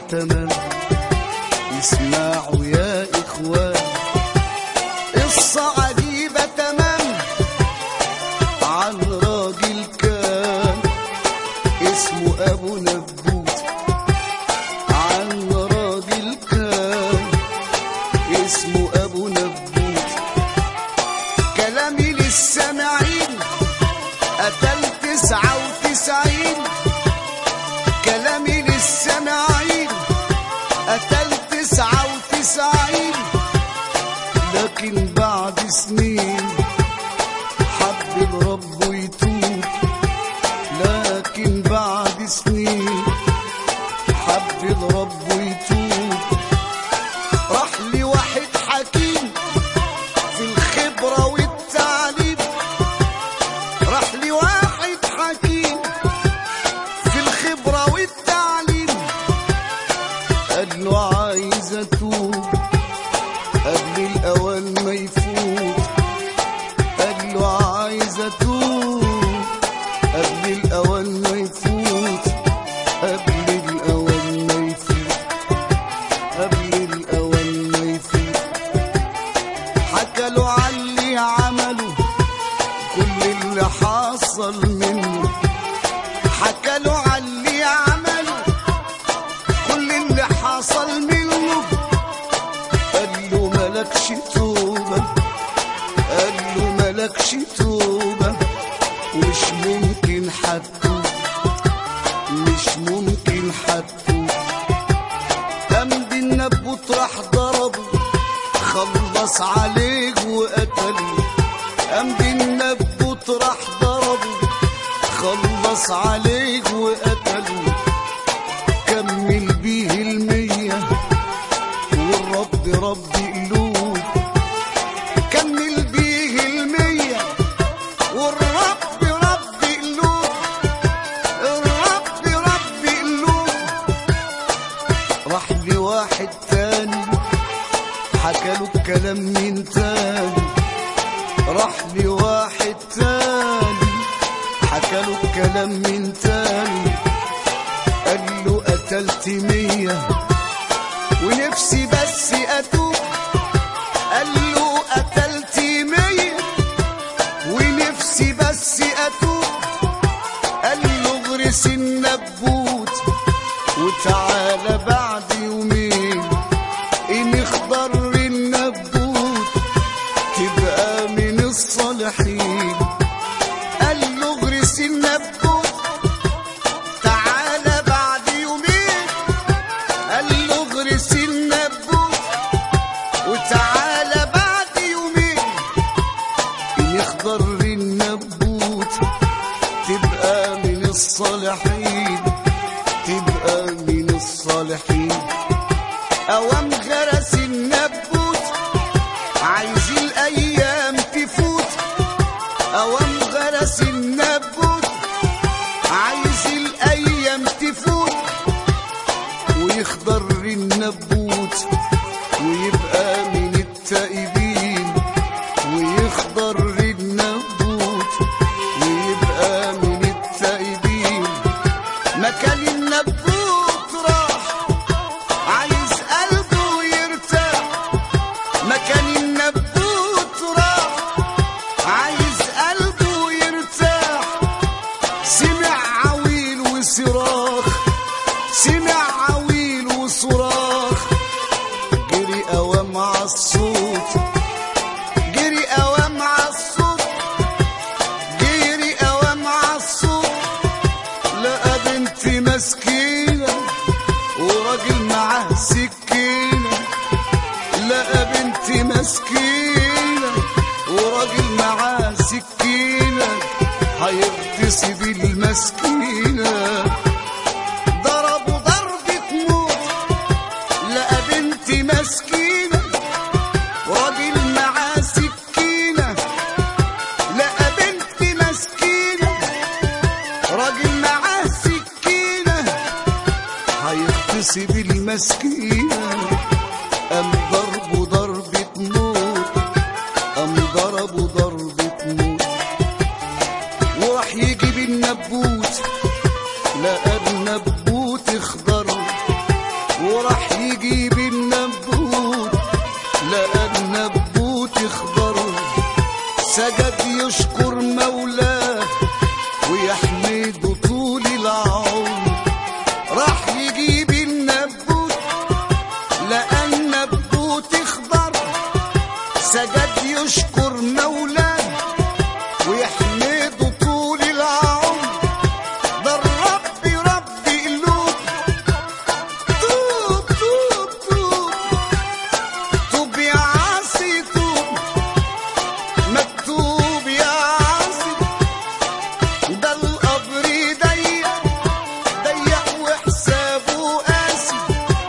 تمام اسمعوا يا إخوان قصة عجيبة تمام عن راجل كان اسمه أبو نبوت عن راجل كان اسمه أبو نبوت كلامي للسامعين قتل تسعة وتسعين كلامي للسامعين قتل تسعة وتسعين لكن بعد سنين حب الرب يتوب لكن بعد سنين حب الرب يتوب راح لي واحد حكيم في الخبرة والتعليم راح لي واحد حكيم في الخبرة والتعليم قال له عايز اتوب قبل الاوان ما يفوت قال له عايز اتوب قبل الاوان ما يفوت قبل الاوان ما يفوت قبل الاوان ما يفوت حكى له عن اللي عمله كل اللي حصل منه حكى له عن اللي عمله كل اللي حصل منه قال له ملكش توبة قال له ملكش توبة مش ممكن حتوب مش ممكن حتوب قام بالنبوت راح ضربه خلص عليه وقتله قام بالنبوت راح ضربه خلص عليه وقتله كمل بيه المية والرب رب قلوب كمل بيه المية والرب رب قلوب الرب رب قلوب راح لواحد تاني حكى له الكلام من تاني راح لواحد تاني حكى له الكلام من تاني قال له قتلت مية ونفسي بس أتوب قال له قتلت مية ونفسي بس أتوب قال له اغرس النبوت وتعالى بعد يومين إن اخضر النبوت تبقى من الصالحين قال له اغرس النبوت تعالى بعد يومين قال له اغرس النبوت وتعالى بعد يومين إن يخضر النبوت تبقى من الصالحين تبقى من الصالحين أوام غرس النبوت عايز الأيام تفوت أوام غرس النبوت عايز الأيام تفوت ويخضر النبوت ويبقى من التائبين ويخضر النبوت ويبقى من التائبين مكان النبوت راح عايز قلبه يرتاح مكان النبوت راح عايز قلبه يرتاح سمع عويل وصراخ سمع عويل وصراخ جري قوام على الصوت جري قوام على الصوت جري قوام على الصوت لقى بنت مسكينة وراجل معاه سكينة لقى بنت مسكينة وراجل معاه سكينة هيغتصب المسكينة ضربوا ضربة موت لقى بنت مسكينة وراجل معاه سكينة لقى بنت مسكينة راجل معاه سكينة هيغتصب المسكينة قام ضربه ضربة موت قام ضربه ضربة موت وراح يجيب النبوت لقى النبوت اخضر يشكر مولاه ويحمده طول العمر راح يجيب النبوت لقى النبوت اخضر سجد يشكر مولاه ويحمده طول العمر ده الرب رب قلوب توب توب توب توب يا عاصي توب مكتوب يا عاصي ده القبر ضيق ضيق وحسابه قاسي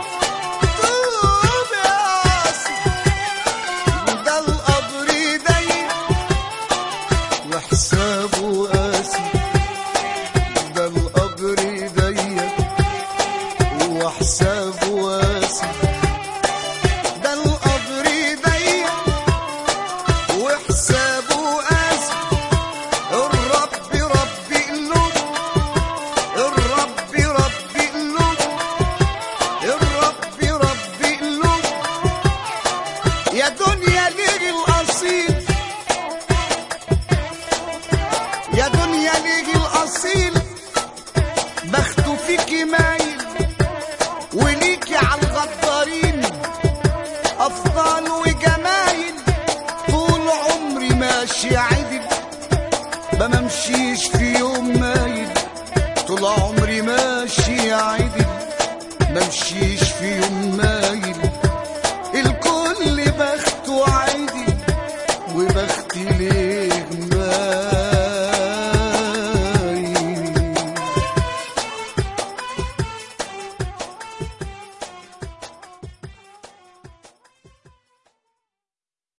توب يا عاصي ده القبر ضيق وحسابه قاسي ده القبر ضيق وحسابه قاسي ده القبر ضيق وحسابه قاسي الرب رب قلوب الرب رب قلوب الرب رب قلوب يا دنيا ليه الأصيل يا دنيا ليه الأصيل بخته فيكي مايل وليكي على الغدارين أفضل وجمايل طول عمري ماشي عدل بممشيش في يوم مايل طول عمري ماشي عدل بمشيش في يوم مايل